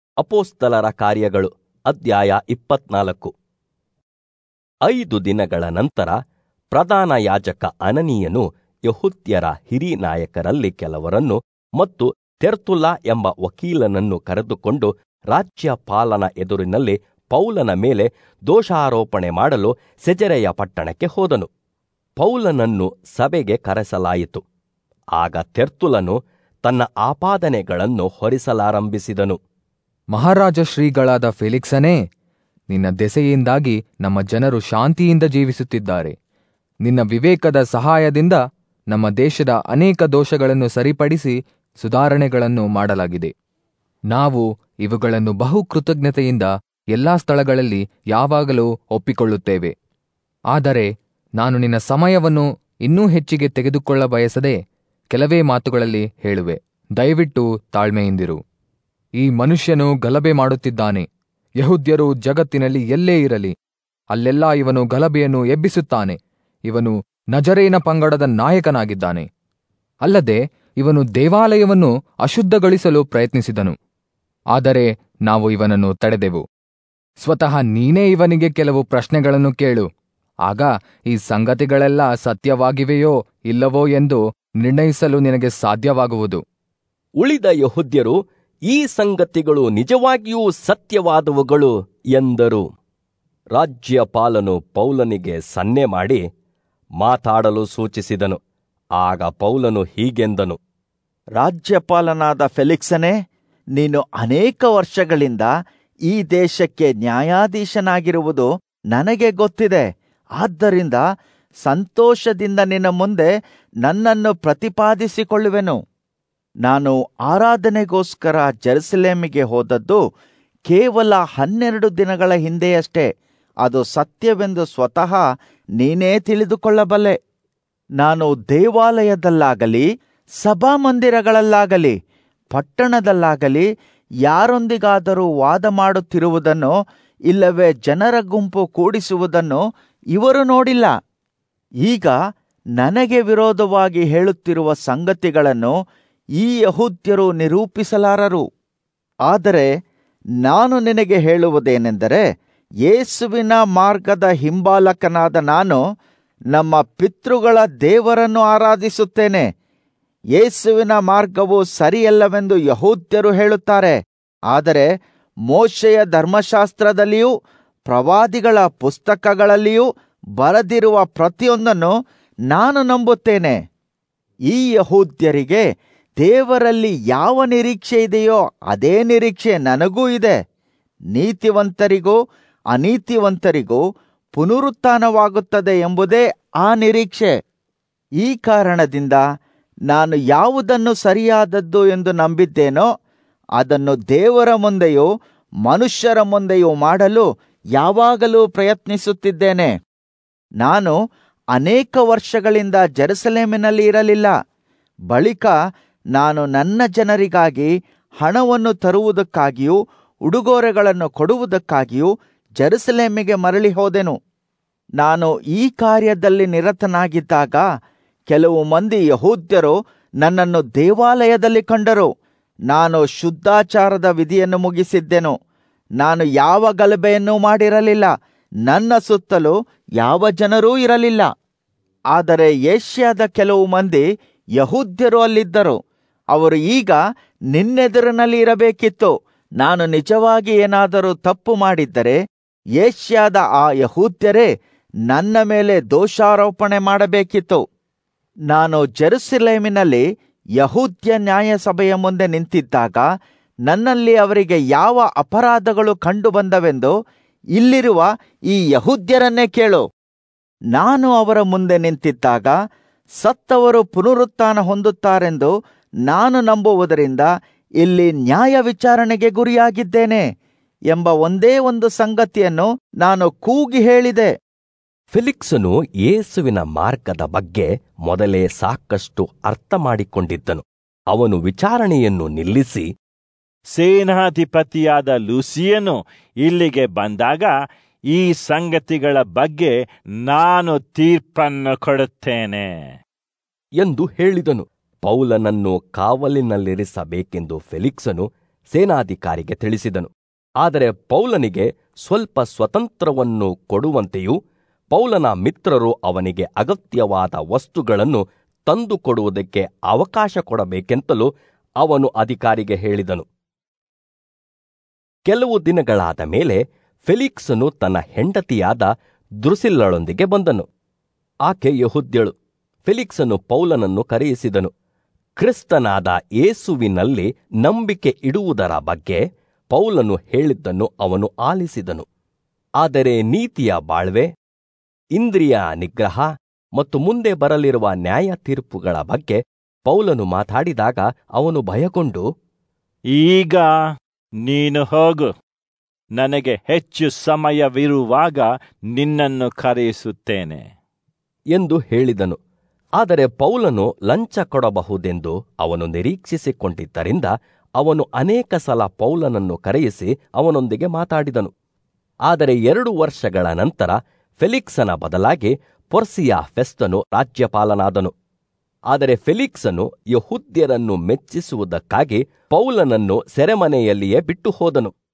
ಅಪೋಸ್ತಲರ ಕಾರ್ಯಗಳು ಅಧ್ಯಾಯ ಇಪ್ಪತ್ನಾಲ್ಕು ಐದು ದಿನಗಳ ನಂತರ ಪ್ರಧಾನ ಯಾಜಕ ಅನನೀಯನು ಯಹುದ್ಯರ ಹಿರಿ ನಾಯಕರಲ್ಲಿ ಕೆಲವರನ್ನು ಮತ್ತು ತೆರ್ತುಲ ಎಂಬ ವಕೀಲನನ್ನು ಕರೆದುಕೊಂಡು ರಾಜ್ಯಪಾಲನ ಎದುರಿನಲ್ಲಿ ಪೌಲನ ಮೇಲೆ ದೋಷಾರೋಪಣೆ ಮಾಡಲು ಸೆಜರೆಯ ಪಟ್ಟಣಕ್ಕೆ ಹೋದನು ಪೌಲನನ್ನು ಸಭೆಗೆ ಕರೆಸಲಾಯಿತು ಆಗ ತೆರ್ತುಲನು ತನ್ನ ಆಪಾದನೆಗಳನ್ನು ಹೊರಿಸಲಾರಂಭಿಸಿದನು ಮಹಾರಾಜ ಶ್ರೀಗಳಾದ ಫೆಲಿಕ್ಸನೇ ನಿನ್ನ ದೆಸೆಯಿಂದಾಗಿ ನಮ್ಮ ಜನರು ಶಾಂತಿಯಿಂದ ಜೀವಿಸುತ್ತಿದ್ದಾರೆ ನಿನ್ನ ವಿವೇಕದ ಸಹಾಯದಿಂದ ನಮ್ಮ ದೇಶದ ಅನೇಕ ದೋಷಗಳನ್ನು ಸರಿಪಡಿಸಿ ಸುಧಾರಣೆಗಳನ್ನು ಮಾಡಲಾಗಿದೆ ನಾವು ಇವುಗಳನ್ನು ಬಹು ಕೃತಜ್ಞತೆಯಿಂದ ಎಲ್ಲಾ ಸ್ಥಳಗಳಲ್ಲಿ ಯಾವಾಗಲೂ ಒಪ್ಪಿಕೊಳ್ಳುತ್ತೇವೆ ಆದರೆ ನಾನು ನಿನ್ನ ಸಮಯವನ್ನು ಇನ್ನೂ ಹೆಚ್ಚಿಗೆ ತೆಗೆದುಕೊಳ್ಳ ಬಯಸದೆ ಕೆಲವೇ ಮಾತುಗಳಲ್ಲಿ ಹೇಳುವೆ ದಯವಿಟ್ಟು ತಾಳ್ಮೆಯಿಂದಿರು ಈ ಮನುಷ್ಯನು ಗಲಭೆ ಮಾಡುತ್ತಿದ್ದಾನೆ ಯಹುದ್ಯರು ಜಗತ್ತಿನಲ್ಲಿ ಎಲ್ಲೇ ಇರಲಿ ಅಲ್ಲೆಲ್ಲ ಇವನು ಗಲಭೆಯನ್ನು ಎಬ್ಬಿಸುತ್ತಾನೆ ಇವನು ನಜರೇನ ಪಂಗಡದ ನಾಯಕನಾಗಿದ್ದಾನೆ ಅಲ್ಲದೆ ಇವನು ದೇವಾಲಯವನ್ನು ಅಶುದ್ಧಗೊಳಿಸಲು ಪ್ರಯತ್ನಿಸಿದನು ಆದರೆ ನಾವು ಇವನನ್ನು ತಡೆದೆವು ಸ್ವತಃ ನೀನೇ ಇವನಿಗೆ ಕೆಲವು ಪ್ರಶ್ನೆಗಳನ್ನು ಕೇಳು ಆಗ ಈ ಸಂಗತಿಗಳೆಲ್ಲ ಸತ್ಯವಾಗಿವೆಯೋ ಇಲ್ಲವೋ ಎಂದು ನಿರ್ಣಯಿಸಲು ನಿನಗೆ ಸಾಧ್ಯವಾಗುವುದು ಉಳಿದ ಯಹುದ್ಯರು ಈ ಸಂಗತಿಗಳು ನಿಜವಾಗಿಯೂ ಸತ್ಯವಾದವುಗಳು ಎಂದರು ರಾಜ್ಯಪಾಲನು ಪೌಲನಿಗೆ ಸನ್ನೆ ಮಾಡಿ ಮಾತಾಡಲು ಸೂಚಿಸಿದನು ಆಗ ಪೌಲನು ಹೀಗೆಂದನು ರಾಜ್ಯಪಾಲನಾದ ಫೆಲಿಕ್ಸನೇ ನೀನು ಅನೇಕ ವರ್ಷಗಳಿಂದ ಈ ದೇಶಕ್ಕೆ ನ್ಯಾಯಾಧೀಶನಾಗಿರುವುದು ನನಗೆ ಗೊತ್ತಿದೆ ಆದ್ದರಿಂದ ಸಂತೋಷದಿಂದ ನಿನ್ನ ಮುಂದೆ ನನ್ನನ್ನು ಪ್ರತಿಪಾದಿಸಿಕೊಳ್ಳುವೆನು ನಾನು ಆರಾಧನೆಗೋಸ್ಕರ ಜೆರುಸಲೇಮಿಗೆ ಹೋದದ್ದು ಕೇವಲ ಹನ್ನೆರಡು ದಿನಗಳ ಹಿಂದೆಯಷ್ಟೇ ಅದು ಸತ್ಯವೆಂದು ಸ್ವತಃ ನೀನೇ ತಿಳಿದುಕೊಳ್ಳಬಲ್ಲೆ ನಾನು ದೇವಾಲಯದಲ್ಲಾಗಲಿ ಸಭಾಮಂದಿರಗಳಲ್ಲಾಗಲಿ ಪಟ್ಟಣದಲ್ಲಾಗಲಿ ಯಾರೊಂದಿಗಾದರೂ ವಾದ ಮಾಡುತ್ತಿರುವುದನ್ನು ಇಲ್ಲವೇ ಜನರ ಗುಂಪು ಕೂಡಿಸುವುದನ್ನು ಇವರು ನೋಡಿಲ್ಲ ಈಗ ನನಗೆ ವಿರೋಧವಾಗಿ ಹೇಳುತ್ತಿರುವ ಸಂಗತಿಗಳನ್ನು ಈ ಯಹೂದ್ಯರು ನಿರೂಪಿಸಲಾರರು ಆದರೆ ನಾನು ನಿನಗೆ ಹೇಳುವುದೇನೆಂದರೆ ಯೇಸುವಿನ ಮಾರ್ಗದ ಹಿಂಬಾಲಕನಾದ ನಾನು ನಮ್ಮ ಪಿತೃಗಳ ದೇವರನ್ನು ಆರಾಧಿಸುತ್ತೇನೆ ಯೇಸುವಿನ ಮಾರ್ಗವು ಸರಿಯಲ್ಲವೆಂದು ಯಹೂದ್ಯರು ಹೇಳುತ್ತಾರೆ ಆದರೆ ಮೋಶೆಯ ಧರ್ಮಶಾಸ್ತ್ರದಲ್ಲಿಯೂ ಪ್ರವಾದಿಗಳ ಪುಸ್ತಕಗಳಲ್ಲಿಯೂ ಬರೆದಿರುವ ಪ್ರತಿಯೊಂದನ್ನು ನಾನು ನಂಬುತ್ತೇನೆ ಈ ಯಹೂದ್ಯರಿಗೆ ದೇವರಲ್ಲಿ ಯಾವ ನಿರೀಕ್ಷೆ ಇದೆಯೋ ಅದೇ ನಿರೀಕ್ಷೆ ನನಗೂ ಇದೆ ನೀತಿವಂತರಿಗೂ ಅನೀತಿವಂತರಿಗೂ ಪುನರುತ್ಥಾನವಾಗುತ್ತದೆ ಎಂಬುದೇ ಆ ನಿರೀಕ್ಷೆ ಈ ಕಾರಣದಿಂದ ನಾನು ಯಾವುದನ್ನು ಸರಿಯಾದದ್ದು ಎಂದು ನಂಬಿದ್ದೇನೋ ಅದನ್ನು ದೇವರ ಮುಂದೆಯೂ ಮನುಷ್ಯರ ಮುಂದೆಯೂ ಮಾಡಲು ಯಾವಾಗಲೂ ಪ್ರಯತ್ನಿಸುತ್ತಿದ್ದೇನೆ ನಾನು ಅನೇಕ ವರ್ಷಗಳಿಂದ ಜೆರುಸಲೇಮಿನಲ್ಲಿ ಇರಲಿಲ್ಲ ಬಳಿಕ ನಾನು ನನ್ನ ಜನರಿಗಾಗಿ ಹಣವನ್ನು ತರುವುದಕ್ಕಾಗಿಯೂ ಉಡುಗೊರೆಗಳನ್ನು ಕೊಡುವುದಕ್ಕಾಗಿಯೂ ಜೆರುಸಲೇಮಿಗೆ ಮರಳಿ ಹೋದೆನು ನಾನು ಈ ಕಾರ್ಯದಲ್ಲಿ ನಿರತನಾಗಿದ್ದಾಗ ಕೆಲವು ಮಂದಿ ಯಹೂದ್ಯರು ನನ್ನನ್ನು ದೇವಾಲಯದಲ್ಲಿ ಕಂಡರು ನಾನು ಶುದ್ಧಾಚಾರದ ವಿಧಿಯನ್ನು ಮುಗಿಸಿದ್ದೆನು ನಾನು ಯಾವ ಗಲಭೆಯನ್ನೂ ಮಾಡಿರಲಿಲ್ಲ ನನ್ನ ಸುತ್ತಲೂ ಯಾವ ಜನರೂ ಇರಲಿಲ್ಲ ಆದರೆ ಏಷ್ಯಾದ ಕೆಲವು ಮಂದಿ ಯಹೂದ್ಯರು ಅಲ್ಲಿದ್ದರು ಅವರು ಈಗ ನಿನ್ನೆದುರಿನಲ್ಲಿ ಇರಬೇಕಿತ್ತು ನಾನು ನಿಜವಾಗಿ ಏನಾದರೂ ತಪ್ಪು ಮಾಡಿದ್ದರೆ ಏಷ್ಯಾದ ಆ ಯಹೂದ್ಯರೇ ನನ್ನ ಮೇಲೆ ದೋಷಾರೋಪಣೆ ಮಾಡಬೇಕಿತ್ತು ನಾನು ಜೆರುಸಲೇಮಿನಲ್ಲಿ ಯಹೂದ್ಯ ನ್ಯಾಯಸಭೆಯ ಮುಂದೆ ನಿಂತಿದ್ದಾಗ ನನ್ನಲ್ಲಿ ಅವರಿಗೆ ಯಾವ ಅಪರಾಧಗಳು ಕಂಡುಬಂದವೆಂದು ಇಲ್ಲಿರುವ ಈ ಯಹೂದ್ಯರನ್ನೇ ಕೇಳು ನಾನು ಅವರ ಮುಂದೆ ನಿಂತಿದ್ದಾಗ ಸತ್ತವರು ಪುನರುತ್ಥಾನ ಹೊಂದುತ್ತಾರೆಂದು ನಾನು ನಂಬುವುದರಿಂದ ಇಲ್ಲಿ ನ್ಯಾಯ ವಿಚಾರಣೆಗೆ ಗುರಿಯಾಗಿದ್ದೇನೆ ಎಂಬ ಒಂದೇ ಒಂದು ಸಂಗತಿಯನ್ನು ನಾನು ಕೂಗಿ ಹೇಳಿದೆ ಫಿಲಿಕ್ಸನು ಯೇಸುವಿನ ಮಾರ್ಗದ ಬಗ್ಗೆ ಮೊದಲೇ ಸಾಕಷ್ಟು ಅರ್ಥ ಮಾಡಿಕೊಂಡಿದ್ದನು ಅವನು ವಿಚಾರಣೆಯನ್ನು ನಿಲ್ಲಿಸಿ ಸೇನಾಧಿಪತಿಯಾದ ಲೂಸಿಯನು ಇಲ್ಲಿಗೆ ಬಂದಾಗ ಈ ಸಂಗತಿಗಳ ಬಗ್ಗೆ ನಾನು ತೀರ್ಪನ್ನು ಕೊಡುತ್ತೇನೆ ಎಂದು ಹೇಳಿದನು ಪೌಲನನ್ನು ಕಾವಲಿನಲ್ಲಿರಿಸಬೇಕೆಂದು ಫೆಲಿಕ್ಸನು ಸೇನಾಧಿಕಾರಿಗೆ ತಿಳಿಸಿದನು ಆದರೆ ಪೌಲನಿಗೆ ಸ್ವಲ್ಪ ಸ್ವತಂತ್ರವನ್ನು ಕೊಡುವಂತೆಯೂ ಪೌಲನ ಮಿತ್ರರು ಅವನಿಗೆ ಅಗತ್ಯವಾದ ವಸ್ತುಗಳನ್ನು ತಂದುಕೊಡುವುದಕ್ಕೆ ಅವಕಾಶ ಕೊಡಬೇಕೆಂತಲೂ ಅವನು ಅಧಿಕಾರಿಗೆ ಹೇಳಿದನು ಕೆಲವು ದಿನಗಳಾದ ಮೇಲೆ ಫೆಲಿಕ್ಸನು ತನ್ನ ಹೆಂಡತಿಯಾದ ದ್ರುಸಿಲ್ಲಳೊಂದಿಗೆ ಬಂದನು ಆಕೆ ಯಹುದ್ಯಳು ಫೆಲಿಕ್ಸನು ಪೌಲನನ್ನು ಕರೆಯಿಸಿದನು ಕ್ರಿಸ್ತನಾದ ಏಸುವಿನಲ್ಲಿ ನಂಬಿಕೆ ಇಡುವುದರ ಬಗ್ಗೆ ಪೌಲನು ಹೇಳಿದ್ದನ್ನು ಅವನು ಆಲಿಸಿದನು ಆದರೆ ನೀತಿಯ ಬಾಳ್ವೆ ಇಂದ್ರಿಯ ನಿಗ್ರಹ ಮತ್ತು ಮುಂದೆ ಬರಲಿರುವ ನ್ಯಾಯ ತೀರ್ಪುಗಳ ಬಗ್ಗೆ ಪೌಲನು ಮಾತಾಡಿದಾಗ ಅವನು ಭಯಗೊಂಡು ಈಗ ನೀನು ಹೋಗು ನನಗೆ ಹೆಚ್ಚು ಸಮಯವಿರುವಾಗ ನಿನ್ನನ್ನು ಕರೆಯಿಸುತ್ತೇನೆ ಎಂದು ಹೇಳಿದನು ಆದರೆ ಪೌಲನು ಲಂಚ ಕೊಡಬಹುದೆಂದು ಅವನು ನಿರೀಕ್ಷಿಸಿಕೊಂಡಿದ್ದರಿಂದ ಅವನು ಅನೇಕ ಸಲ ಪೌಲನನ್ನು ಕರೆಯಿಸಿ ಅವನೊಂದಿಗೆ ಮಾತಾಡಿದನು ಆದರೆ ಎರಡು ವರ್ಷಗಳ ನಂತರ ಫೆಲಿಕ್ಸನ ಬದಲಾಗಿ ಪೊರ್ಸಿಯ ಫೆಸ್ತನು ರಾಜ್ಯಪಾಲನಾದನು ಆದರೆ ಫೆಲಿಕ್ಸನು ಯಹುದ್ಯರನ್ನು ಮೆಚ್ಚಿಸುವುದಕ್ಕಾಗಿ ಪೌಲನನ್ನು ಸೆರೆಮನೆಯಲ್ಲಿಯೇ ಬಿಟ್ಟು ಹೋದನು